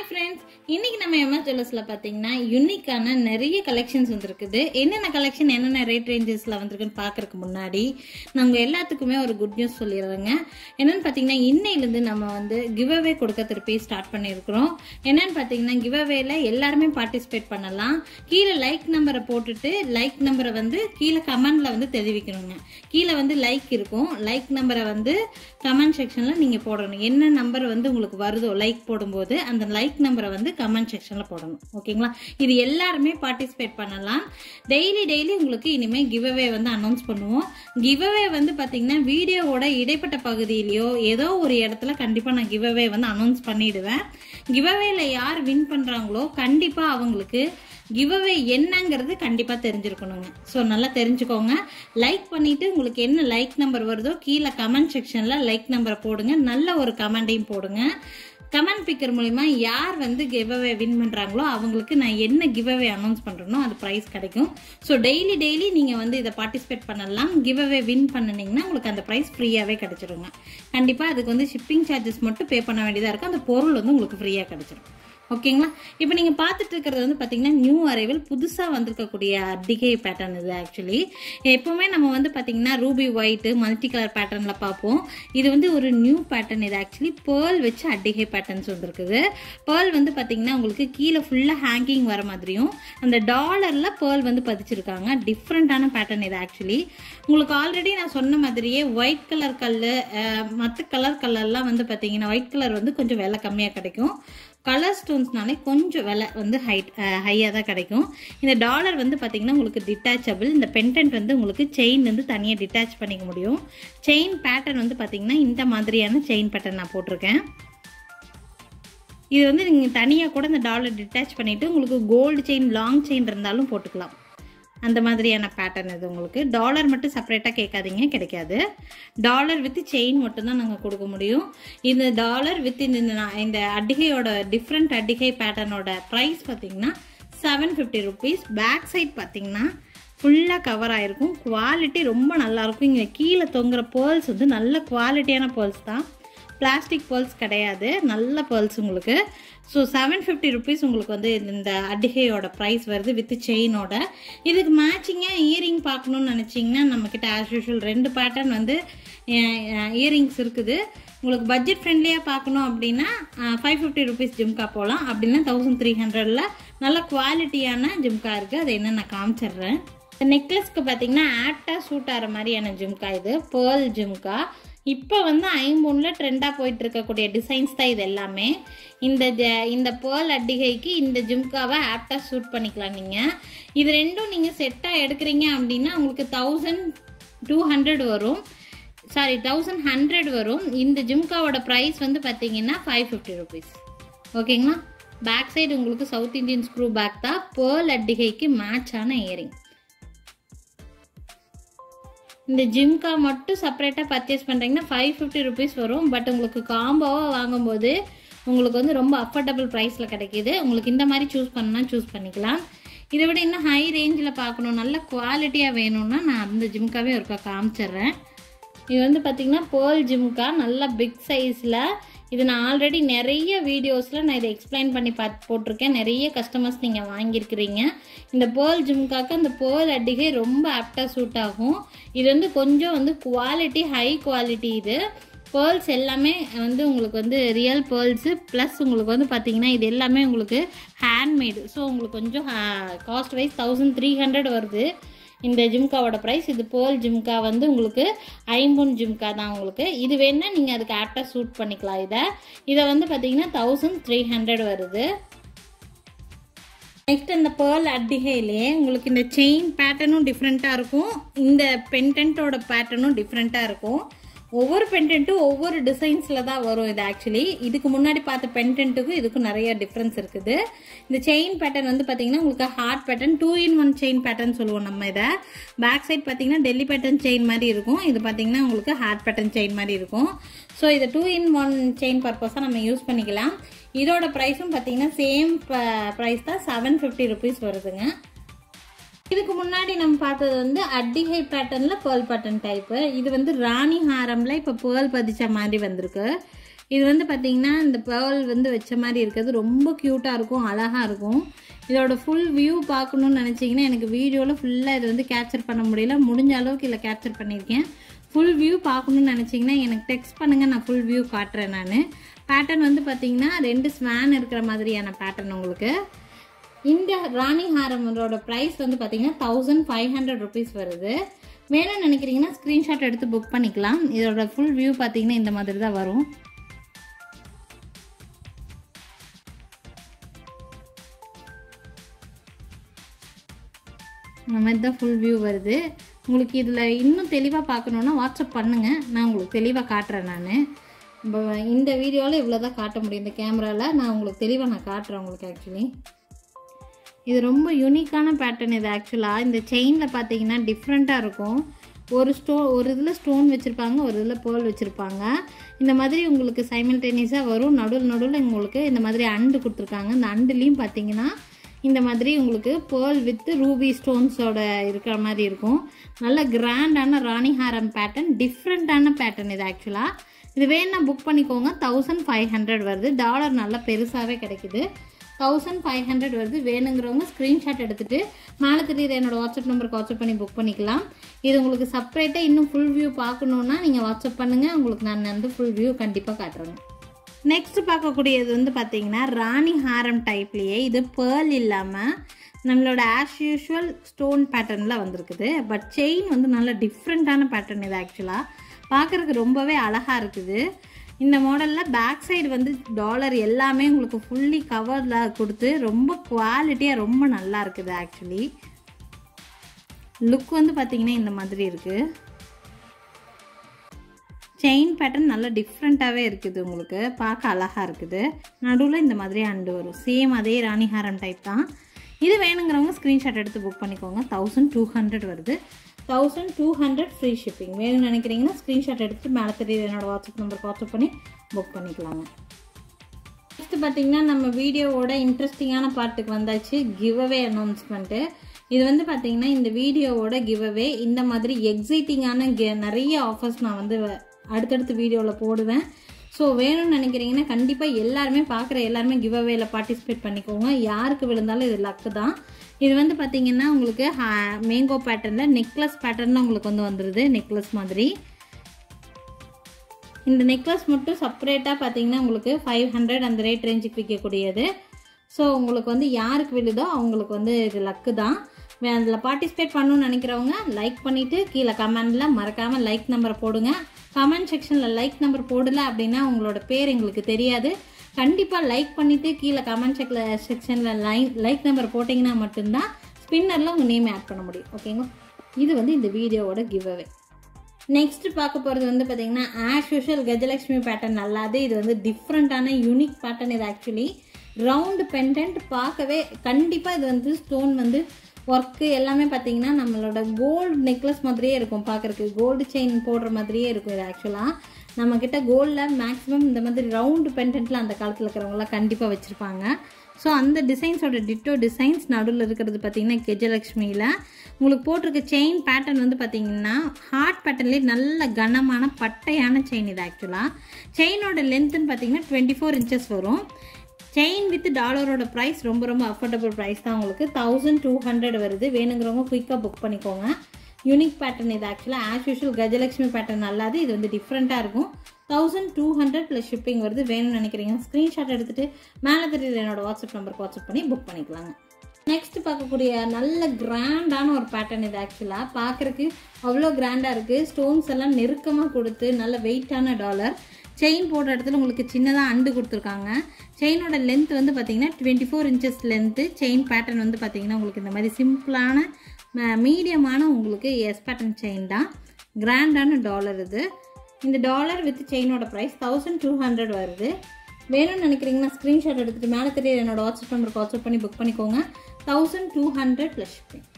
friends இன்னைக்கு நம்ம MS ஜுவல்லர்ஸ்ல பாத்தீங்கன்னா யூனிக்கான நிறைய கலெக்ஷன்ஸ் வந்திருக்குது என்னென்ன கலெக்ஷன் என்னென்ன ரேட் ரேஞ்சஸ்ல வந்திருக்குன்னு பார்க்கறதுக்கு முன்னாடி நாங்கள் எல்லாத்துக்குமே ஒரு குட் நியூஸ் சொல்லிடுறேங்க என்னன்னு பார்த்தீங்கன்னா இன்னையிலேருந்து நம்ம வந்து கிவ் அவே கொடுக்க திருப்பி ஸ்டார்ட் பண்ணியிருக்கிறோம் என்னன்னு பார்த்தீங்கன்னா கிவ் அவேல எல்லாருமே பார்ட்டிசிபேட் பண்ணலாம் கீழே லைக் நம்பரை போட்டுட்டு லைக் நம்பரை வந்து கீழே கமெண்ட்ல வந்து தெரிவிக்கணுங்க கீழே வந்து லைக் இருக்கும் லைக் நம்பரை வந்து கமெண்ட் செக்ஷன்ல நீங்க போடணும் என்ன நம்பர் வந்து உங்களுக்கு வருதோ லைக் போடும்போது அந்த லைக் நம்பரை வந்து கமெண்ட் செக்ஷன்ல போடணும் ஓகேங்களா இது எல்லாருமே பார்ட்டிசிபேட் பண்ணலாம் டெய்லி டெய்லி உங்களுக்கு இனிமே கிவ் அவே வந்து அனௌன்ஸ் பண்ணுவோம் கிவ் அவே வந்து பாத்தீங்கன்னா வீடியோவோட இடைப்பட்ட பகுதியிலயோ ஏதோ ஒரு இடத்துல கண்டிப்பா நான் கிவ் அவே வந்து அனௌன்ஸ் பண்ணிடுவேன் கிவ் அவேல யார் வின் பண்றாங்களோ கண்டிப்பா அவங்களுக்கு கிவ்அவே என்னங்கிறது கண்டிப்பாக தெரிஞ்சிருக்கணுங்க ஸோ நல்லா தெரிஞ்சுக்கோங்க லைக் பண்ணிட்டு உங்களுக்கு என்ன லைக் நம்பர் வருதோ கீழே கமெண்ட் செக்ஷனில் லைக் நம்பரை போடுங்க நல்ல ஒரு கமெண்டையும் போடுங்க கமெண்ட் பிக்கர் மூலிமா யார் வந்து கிவ்அவே வின் பண்ணுறாங்களோ அவங்களுக்கு நான் என்ன கிவ்அவே அனௌன்ஸ் பண்ணுறேனோ அது ப்ரைஸ் கிடைக்கும் ஸோ டெய்லி டெய்லி நீங்கள் வந்து இதை பார்ட்டிசிபேட் பண்ணலாம் கிவ்அவே வின் பண்ணினீங்கன்னா உங்களுக்கு அந்த ப்ரைஸ் ஃப்ரீயாகவே கிடைச்சிருங்க கண்டிப்பாக அதுக்கு வந்து ஷிப்பிங் சார்ஜஸ் மட்டும் பே பண்ண வேண்டியதாக இருக்கும் அந்த பொருள் வந்து உங்களுக்கு ஃப்ரீயாக கிடைச்சிரும் ஓகேங்களா இப்போ நீங்கள் பார்த்துட்டு இருக்கிறது வந்து பார்த்தீங்கன்னா நியூ அரைவல் புதுசாக வந்திருக்கக்கூடிய அட்டிகை பேட்டர்ன் இது ஆக்சுவலி எப்போவுமே நம்ம வந்து பார்த்தீங்கன்னா ரூபி ஒயிட்டு மல்டி கலர் பேட்டர்னில் பார்ப்போம் இது வந்து ஒரு நியூ பேட்டர்ன் இது ஆக்சுவலி பேர்ல் வச்சு அட்டிகை பேட்டர்ன்ஸ் வந்திருக்குது பேர்ல் வந்து பார்த்தீங்கன்னா உங்களுக்கு கீழே ஃபுல்லாக ஹேங்கிங் வர மாதிரியும் அந்த டாலரில் பேர்ல் வந்து பதிச்சிருக்காங்க டிஃப்ரெண்ட்டான பேட்டர்ன் இது ஆக்சுவலி உங்களுக்கு ஆல்ரெடி நான் சொன்ன மாதிரியே ஒயிட் கலர் கல் மற்ற கலர் கலர்லாம் வந்து பார்த்தீங்கன்னா ஒயிட் கலர் வந்து கொஞ்சம் விலை கம்மியாக கிடைக்கும் கலர் ஸ்டோன்ஸ்னாலே கொஞ்சம் விலை வந்து ஹைட் ஹையாக தான் கிடைக்கும் இந்த டாலர் வந்து பார்த்தீங்கன்னா உங்களுக்கு டிட்டாச்சபிள் இந்த பென்டென்ட் வந்து உங்களுக்கு செயின் வந்து தனியாக டிட்டாச் பண்ணிக்க முடியும் செயின் பேட்டர்ன் வந்து பார்த்தீங்கன்னா இந்த மாதிரியான செயின் பேட்டர்ன் நான் போட்டிருக்கேன் இது வந்து நீங்கள் தனியாக கூட இந்த டாலர் டிட்டாச் பண்ணிவிட்டு உங்களுக்கு கோல்டு செயின் லாங் செயின் இருந்தாலும் போட்டுக்கலாம் அந்த மாதிரியான பேட்டர்ன் இது உங்களுக்கு டாலர் மட்டும் செப்பரேட்டாக கேட்காதீங்க கிடைக்காது டாலர் வித் செயின் மட்டும்தான் நாங்கள் கொடுக்க முடியும் இந்த டாலர் வித் இந்த இந்த அட்டிகையோட டிஃப்ரெண்ட் அட்டிகை பேட்டர்னோட ப்ரைஸ் பார்த்தீங்கன்னா seven fifty rupees back side பார்த்தீங்கன்னா ஃபுல்லாக கவர் ஆகிருக்கும் குவாலிட்டி ரொம்ப நல்லாயிருக்கும் இங்கே கீழே தொங்குற பேர்ல்ஸ் வந்து நல்ல குவாலிட்டியான பேர்ல்ஸ் தான் பிளாஸ்டிக் பேர்ல்ஸ் கிடையாது நல்ல பேர்ல்ஸ் உங்களுக்கு ஸோ செவன் ஃபிஃப்டி ருபீஸ் உங்களுக்கு வந்து இந்த அடிகையோட ப்ரைஸ் வருது வித் செயினோட இதுக்கு மேட்சிங்காக இயரிங் பார்க்கணுன்னு நினச்சிங்கன்னா நம்மக்கிட்ட ஆஸ் யூஷுவல் ரெண்டு பேட்டர்ன் வந்து இயரிங்ஸ் இருக்குது உங்களுக்கு பட்ஜெட் ஃப்ரெண்ட்லியாக பார்க்கணும் அப்படின்னா ஃபைவ் ஃபிஃப்டி ருபீஸ் ஜிம்கா போகலாம் அப்படின்னா தௌசண்ட் த்ரீ ஹண்ட்ரடில் நல்ல குவாலிட்டியான ஜிம்கா இருக்குது அதை என்ன நான் காமிச்சிடுறேன் இந்த நெக்லஸ்க்கு பார்த்தீங்கன்னா ஆப்டாக சூட் ஆகிற மாதிரியான ஜிம்கா இது பேர்ல் ஜிம்கா இப்போ வந்து ஐம்பொன்னில் ட்ரெண்டாக போயிட்டு இருக்கக்கூடிய டிசைன்ஸ் தான் இது எல்லாமே இந்த ஜ இந்த பேர்ல் அட்டிகைக்கு இந்த ஜிம்காவை ஆப்டாக சூட் பண்ணிக்கலாம் நீங்கள் இது ரெண்டும் நீங்கள் செட்டாக எடுக்கிறீங்க அப்படின்னா உங்களுக்கு தௌசண்ட் டூ ஹண்ட்ரட் வரும் சாரி தௌசண்ட் ஹண்ட்ரட் வரும் இந்த ஜிம்காவோட ப்ரைஸ் வந்து பார்த்தீங்கன்னா ஃபைவ் ஃபிஃப்டி ருபீஸ் ஓகேங்களா பேக் சைடு உங்களுக்கு சவுத் இந்தியன் ஸ்க்ரூ பேக் தான் பேர்ல் அட்டிகைக்கு மேட்சான இயரிங் இந்த ஜிம்கா மட்டும் செப்பரேட்டாக பர்ச்சேஸ் பண்ணுறீங்கன்னா ஃபைவ் ஃபிஃப்டி ருபீஸ் வரும் பட் உங்களுக்கு காம்போவாக வாங்கும்போது உங்களுக்கு வந்து ரொம்ப அஃபோர்டபுள் ப்ரைஸில் கிடைக்கிது உங்களுக்கு இந்த மாதிரி சூஸ் பண்ணால் சூஸ் பண்ணிக்கலாம் இதை விட இன்னும் ஹை ரேஞ்சில் பார்க்கணும் நல்ல குவாலிட்டியாக வேணும்னா நான் அந்த ஜிம்காவே ஒருக்கா காமிச்சிட்றேன் இது வந்து பார்த்திங்கன்னா பேர்ல் ஜிம்கா நல்ல பிக் சைஸில் இது நான் ஆல்ரெடி நிறைய வீடியோஸில் நான் இதை எக்ஸ்பிளைன் பண்ணி பார்த்து போட்டிருக்கேன் நிறைய கஸ்டமர்ஸ் நீங்கள் வாங்கியிருக்கிறீங்க இந்த பேர்ல் ஜிம்காக்கு அந்த பேர்ல் அட்டிகை ரொம்ப ஆப்டாக சூட் ஆகும் இது வந்து கொஞ்சம் வந்து குவாலிட்டி ஹை குவாலிட்டி இது பேர்ல்ஸ் எல்லாமே வந்து உங்களுக்கு வந்து ரியல் பேர்ல்ஸு ப்ளஸ் உங்களுக்கு வந்து பார்த்தீங்கன்னா இது எல்லாமே உங்களுக்கு ஹேண்ட்மேடு ஸோ உங்களுக்கு கொஞ்சம் cost wise thousand three hundred வருது இந்த ஜிம்காவோட ப்ரைஸ் இது பேர்ல் ஜிம்கா வந்து உங்களுக்கு ஐம்பொன் ஜிம்கா தான் உங்களுக்கு இது வேணால் நீங்கள் அதுக்கு ஆப்டாக சூட் பண்ணிக்கலாம் இதை இதை வந்து பார்த்தீங்கன்னா தௌசண்ட் த்ரீ ஹண்ட்ரட் வருது நெக்ஸ்ட் இந்த பேர்ல் அட்டிகையிலே உங்களுக்கு இந்த செயின் பேட்டர்னும் டிஃப்ரெண்ட்டாக இருக்கும் இந்த பென்டென்ட்டோட பேட்டர்னும் டிஃப்ரெண்ட்டாக இருக்கும் ஒவ்வொரு பென்டென்ட்டும் ஒவ்வொரு டிசைன்ஸில் தான் வரும் இது ஆக்சுவலி இதுக்கு முன்னாடி பார்த்த பென்டென்ட்டுக்கும் இதுக்கும் நிறைய டிஃப்ரென்ஸ் இருக்குது இந்த செயின் பேட்டர்ன் வந்து பார்த்தீங்கன்னா உங்களுக்கு heart pattern two in one chain pattern சொல்லுவோம் நம்ம இதை பேக் சைட் பார்த்தீங்கன்னா டெல்லி பேட்டர்ன் செயின் மாதிரி இருக்கும் இது பார்த்தீங்கன்னா உங்களுக்கு ஹார்ட் பேட்டர்ன் செயின் மாதிரி இருக்கும் ஸோ இதை டூ இன் ஒன் செயின் பர்பஸாக நம்ம யூஸ் பண்ணிக்கலாம் இதோட ப்ரைஸும் பார்த்தீங்கன்னா சேம் ப்ரைஸ் தான் செவன் ஃபிஃப்டி ருபீஸ் வருதுங்க இதுக்கு முன்னாடி நம்ம பார்த்தது வந்து அட்டிகை பேட்டர்னில் பேர்ல் பேட்டர்ன் டைப்பு இது வந்து ராணி ஹாரமில் இப்போ பேர்ல் பதிச்ச மாதிரி வந்திருக்கு இது வந்து பார்த்தீங்கன்னா இந்த பேர்ல் வந்து வச்ச மாதிரி இருக்கிறது ரொம்ப க்யூட்டாக இருக்கும் அழகாக இருக்கும் இதோட ஃபுல் வியூ பார்க்கணுன்னு நினச்சிங்கன்னா எனக்கு வீடியோவில் ஃபுல்லாக இது வந்து கேப்சர் பண்ண முடியல முடிஞ்ச அளவுக்கு இதில் கேப்சர் பண்ணியிருக்கேன் ஃபுல் வியூ பார்க்கணுன்னு நினச்சிங்கன்னா எனக்கு டெக்ஸ்ட் பண்ணுங்கள் நான் ஃபுல் வியூ காட்டுறேன் நான் பேட்டர்ன் வந்து பார்த்தீங்கன்னா ரெண்டு ஸ்வேன் இருக்கிற மாதிரியான பேட்டர்ன் உங்களுக்கு இந்த ராணி ஹாரமோட ப்ரைஸ் வந்து பார்த்தீங்கன்னா தௌசண்ட் ஃபைவ் ஹண்ட்ரட் ருபீஸ் வருது வேணும்னு நினைக்கிறீங்கன்னா ஸ்க்ரீன்ஷாட் எடுத்து புக் பண்ணிக்கலாம் இதோட ஃபுல் வியூ பார்த்தீங்கன்னா இந்த மாதிரி தான் வரும் இந்த மாதிரி தான் ஃபுல் வியூ வருது உங்களுக்கு இதில் இன்னும் தெளிவாக பார்க்கணுன்னா வாட்ஸ்அப் பண்ணுங்கள் நான் உங்களுக்கு தெளிவாக காட்டுறேன் நான் இப்போ இந்த வீடியோவில் இவ்வளோ தான் காட்ட முடியும் இந்த கேமராவில் நான் உங்களுக்கு தெளிவாக நான் காட்டுறேன் உங்களுக்கு ஆக்சுவலி இது ரொம்ப யூனிக்கான பேட்டர்ன் இது ஆக்சுவலாக இந்த செயினில் பார்த்தீங்கன்னா டிஃப்ரெண்ட்டாக இருக்கும் ஒரு ஸ்டோ ஒரு இதில் ஸ்டோன் வச்சுருப்பாங்க ஒரு இதில் பேர்ல் வச்சுருப்பாங்க இந்த மாதிரி உங்களுக்கு சைமல்டேனியஸாக வரும் நடுவில் நடுவில் உங்களுக்கு இந்த மாதிரி அண்டு கொடுத்துருக்காங்க இந்த அண்டுலேயும் பார்த்தீங்கன்னா இந்த மாதிரி உங்களுக்கு பேர்ல் வித் ரூபி ஸ்டோன்ஸோட இருக்கிற மாதிரி இருக்கும் நல்ல கிராண்டான ராணி ஹாரம் பேட்டர்ன் டிஃப்ரெண்ட்டான பேட்டர்ன் இது ஆக்சுவலாக இது வேணா புக் பண்ணிக்கோங்க தௌசண்ட் ஃபைவ் ஹண்ட்ரட் வருது டாலர் நல்லா பெருசாகவே கிடைக்குது தௌசண்ட் ஃபைவ் ஹண்ட்ரட் வருது வேணுங்கிறவங்க ஸ்க்ரீன்ஷாட் எடுத்துகிட்டு மேலே தெரியுது என்னோட வாட்ஸ்அப் நம்பருக்கு வாட்ஸ்அப் பண்ணி புக் பண்ணிக்கலாம் இது உங்களுக்கு செப்பரேட்டாக இன்னும் ஃபுல் வியூ பார்க்கணுன்னா நீங்கள் வாட்ஸ்அப் பண்ணுங்கள் உங்களுக்கு நான் வந்து ஃபுல் வியூ கண்டிப்பாக காட்டுறேங்க நெக்ஸ்ட் பார்க்கக்கூடியது வந்து பார்த்தீங்கன்னா ராணி ஹாரம் டைப்லேயே இது பேர்ல் இல்லாமல் நம்மளோட ஆஸ் யூஷுவல் ஸ்டோன் பேட்டர்னில் வந்திருக்குது பட் செயின் வந்து நல்ல டிஃப்ரெண்ட்டான பேட்டர்ன் இது ஆக்சுவலாக பார்க்குறதுக்கு ரொம்பவே அழகாக இருக்குது இந்த மாடலில் பேக் சைடு வந்து டாலர் எல்லாமே உங்களுக்கு ஃபுல்லி கவரில் கொடுத்து ரொம்ப குவாலிட்டியாக ரொம்ப நல்லா இருக்குது ஆக்சுவலி லுக் வந்து பார்த்திங்கன்னா இந்த மாதிரி இருக்குது செயின் பேட்டர்ன் நல்லா டிஃப்ரெண்ட்டாகவே இருக்குது உங்களுக்கு பார்க்க அழகாக இருக்குது நடுவில் இந்த மாதிரி அண்டு வரும் சேம் அதே ராணிஹாரம் டைப் தான் இது வேணுங்கிறவங்க ஸ்க்ரீன்ஷாட் எடுத்து புக் பண்ணிக்கோங்க தௌசண்ட் டூ ஹண்ட்ரட் வருது thousand two hundred free shipping வேணும்னு நினைக்கிறீங்கன்னா ஸ்க்ரீன்ஷாட் எடுத்து மேலே தெரியுது என்னோட வாட்ஸ்அப் நம்பருக்கு வாட்ஸ்அப் பண்ணி புக் பண்ணிக்கலாங்க நெக்ஸ்ட் பார்த்தீங்கன்னா நம்ம வீடியோவோட இன்ட்ரெஸ்டிங்கான பார்ட்டுக்கு வந்தாச்சு கிவ் அவே அனௌன்ஸ்மெண்ட்டு இது வந்து பார்த்தீங்கன்னா இந்த வீடியோவோட கிவ் அவே இந்த மாதிரி எக்ஸைட்டிங்கான நிறைய ஆஃபர்ஸ் நான் வந்து அடுத்தடுத்த வீடியோவில் போடுவேன் ஸோ வேணும்னு நினைக்கிறீங்கன்னா கண்டிப்பாக எல்லாருமே பார்க்குற எல்லாருமே கிவ் அவேல பார்ட்டிசிபேட் பண்ணிக்கோங்க யாருக்கு விழுந்தாலும் இது லக்கு தான் இது வந்து பார்த்தீங்கன்னா உங்களுக்கு மேங்கோ பேட்டர்னில் நெக்லஸ் பேட்டர்னில் உங்களுக்கு வந்து வந்துடுது நெக்லஸ் மாதிரி இந்த நெக்லஸ் மட்டும் செப்பரேட்டாக பார்த்தீங்கன்னா உங்களுக்கு ஃபைவ் ஹண்ட்ரட் அந்த ரேட் ரேஞ்சுக்கு விற்கக்கூடியது ஸோ உங்களுக்கு வந்து யாருக்கு விழுதோ அவங்களுக்கு வந்து இது லக்கு தான் அதில் பார்ட்டிசிபேட் பண்ணணும்னு நினைக்கிறவங்க லைக் பண்ணிவிட்டு கீழே கமெண்டில் மறக்காமல் லைக் நம்பரை போடுங்க கமெண்ட் செக்ஷனில் லைக் நம்பர் போடலை அப்படின்னா உங்களோட பேர் எங்களுக்கு தெரியாது கண்டிப்பாக லைக் பண்ணிவிட்டு கீழே கமெண்ட் செக்ல செக்ஷனில் லைக் லைக் நம்பர் போட்டிங்கன்னா மட்டும்தான் ஸ்பின்னரில் உங்கள் நேம் ஆட் பண்ண முடியும் ஓகேங்களா இது வந்து இந்த வீடியோவோட கிவ் அவே நெக்ஸ்ட் பார்க்க போகிறது வந்து பார்த்தீங்கன்னா ஆஸ் யூஷுவல் கஜலட்சுமி பேட்டர்ன் அல்லாது இது வந்து டிஃப்ரெண்ட்டான யூனிக் பேட்டர்ன் இது ஆக்சுவலி ரவுண்டு பெண்டன்ட் பார்க்கவே கண்டிப்பாக இது வந்து ஸ்டோன் வந்து ஒர்க்கு எல்லாமே பார்த்தீங்கன்னா நம்மளோட கோல்டு நெக்லஸ் மாதிரியே இருக்கும் பார்க்குறக்கு கோல்டு செயின் போடுற மாதிரியே இருக்கும் இது ஆக்சுவலாக நம்மக்கிட்ட கோல்டில் மேக்ஸிமம் இந்த மாதிரி ரவுண்டு பெண்டன்ட்டில் அந்த காலத்தில் இருக்கிறவங்களாம் கண்டிப்பாக வச்சுருப்பாங்க ஸோ அந்த டிசைன்ஸோட டிட்டோ டிசைன்ஸ் நடுவில் இருக்கிறது பார்த்தீங்கன்னா கெஜலக்ஷ்மியில் உங்களுக்கு போட்டிருக்க செயின் பேட்டர்ன் வந்து பார்த்தீங்கன்னா ஹார்ட் பேட்டர்ன்லேயே நல்ல கனமான பட்டையான செயின் இது ஆக்சுவலாக செயினோட லென்த்துன்னு பார்த்தீங்கன்னா டுவெண்ட்டி ஃபோர் இன்ச்சஸ் வரும் செயின் வித் டாலரோட ப்ரைஸ் ரொம்ப ரொம்ப அஃபோர்டபுள் ப்ரைஸ் தான் உங்களுக்கு தௌசண்ட் டூ ஹண்ட்ரட் வருது வேணுங்கிறவங்க குயிக்காக புக் பண்ணிக்கோங்க யூனிக் பேட்டர்ன் இது ஆக்சுவலாக ஆஸ் யூஷுவல் கஜலட்சுமி பேட்டர்ன் அல்லாது இது வந்து டிஃப்ரெண்ட்டாக இருக்கும் thousand two hundred plus shipping வருது வேணும்னு நினைக்கிறீங்க ஸ்க்ரீன்ஷாட் எடுத்துகிட்டு மேலே தெரியுது என்னோட வாட்ஸ்அப் நம்பருக்கு வாட்ஸ்அப் பண்ணி புக் பண்ணிக்கலாங்க நெக்ஸ்ட் பார்க்கக்கூடிய நல்ல கிராண்டான ஒரு பேட்டர்ன் இது ஆக்சுவலாக பார்க்குறக்கு அவ்வளோ கிராண்டாக இருக்குது ஸ்டோன்ஸ் எல்லாம் நெருக்கமாக கொடுத்து நல்ல வெயிட்டான டாலர் செயின் போடுற இடத்துல உங்களுக்கு சின்னதாக அண்டு கொடுத்துருக்காங்க செயினோட லென்த் வந்து பார்த்தீங்கன்னா twenty four inches length chain pattern வந்து பார்த்தீங்கன்னா உங்களுக்கு இந்த மாதிரி சிம்பிளான மீடியமான உங்களுக்கு எஸ் பேட்டர்ன் செயின் தான் கிராண்டான டாலர் இது இந்த டாலர் வித் செயினோட ப்ரைஸ் தௌசண்ட் டூ ஹண்ட்ரட் வருது வேணும்னு நினைக்கிறீங்கன்னா ஸ்க்ரீன்ஷாட் எடுத்துகிட்டு மேலே தெரிய என்னோட வாட்ஸ்அப் நம்பருக்கு வாட்ஸ்அப் பண்ணி புக் பண்ணிக்கோங்க thousand two hundred plus shipping